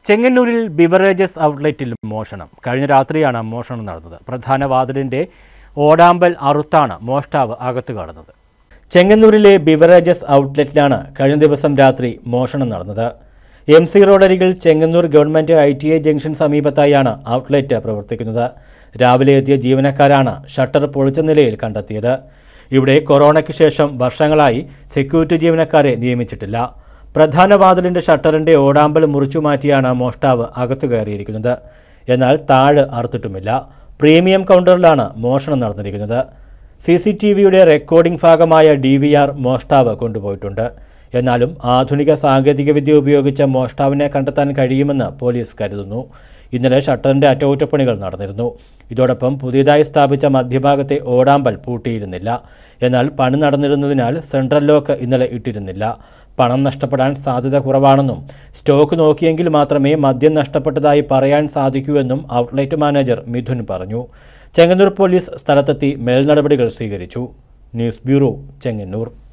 ചെങ്ങന്നൂരിൽ ബിവറേജസ് ഔട്ട്ലെറ്റിൽ മോഷണം കഴിഞ്ഞ രാത്രിയാണ് മോഷണം നടന്നത് പ്രധാന വാതിലിന്റെ ഓടാമ്പൽ അറുത്താണ് മോഷ്ടാവ് അകത്ത് കടന്നത് ചെങ്ങന്നൂരിലെ ബിവറേജസ് ഔട്ട്ലെറ്റിലാണ് കഴിഞ്ഞ ദിവസം രാത്രി മോഷണം നടന്നത് എം സി റോഡരികിൽ Chengannur government I T I junction സമീപത്തായാണ് ഔട്ട്ലെറ്റ് പ്രവർത്തിക്കുന്നത് രാവിലെ എത്തിയ ജീവനക്കാരാണ് ഷട്ടർ പൊളിച്ച നിലയിൽ കണ്ടെത്തിയത് ഇവിടെ കൊറോണയ്ക്ക് ശേഷം വർഷങ്ങളായി സെക്യൂരിറ്റി ജീവനക്കാരെ നിയമിച്ചിട്ടില്ല പ്രധാന വാതിലിന്റെ ഷട്ടറിന്റെ ഓടാമ്പൽ മുറിച്ചു മാറ്റിയാണ് മോഷ്ടാവ് അകത്തു കയറിയിരിക്കുന്നത് എന്നാൽ താഴ് അറുത്തിട്ടുമില്ല പ്രീമിയം കൗണ്ടറിലാണ് മോഷണം നടന്നിരിക്കുന്നത് സി സി ടി വിയുടെ റെക്കോർഡിംഗ് ഭാഗമായ ഡി വി ആർ മോഷ്ടാവ് കൊണ്ടുപോയിട്ടുണ്ട് എന്നാലും ആധുനിക സാങ്കേതികവിദ്യ ഉപയോഗിച്ച മോഷ്ടാവിനെ കണ്ടെത്താൻ കഴിയുമെന്ന് പോലീസ് കരുതുന്നു ഇന്നലെ ഷട്ടറിന്റെ അറ്റകുറ്റപ്പണികൾ നടന്നിരുന്നു ഇതോടൊപ്പം പുതിയതായി സ്ഥാപിച്ച മധ്യഭാഗത്തെ ഓടാമ്പൽ പൂട്ടിയിരുന്നില്ല എന്നാൽ പണി നടന്നിരുന്നതിനാൽ സെൻട്രൽ ലോക്ക് ഇന്നലെ ഇട്ടിരുന്നില്ല പണം നഷ്ടപ്പെടാൻ സാധ്യത കുറവാണെന്നും സ്റ്റോക്ക് നോക്കിയെങ്കിൽ മാത്രമേ മദ്യം നഷ്ടപ്പെട്ടതായി പറയാൻ സാധിക്കൂ എന്നും ഔട്ട്ലെറ്റ് മാനേജർ മിഥുൻ പറഞ്ഞു ചെങ്ങന്നൂർ പോലീസ് സ്ഥലത്തെത്തി മേൽനടപടികൾ സ്വീകരിച്ചു ന്യൂസ് ബ്യൂറോ ചെങ്ങന്നൂർ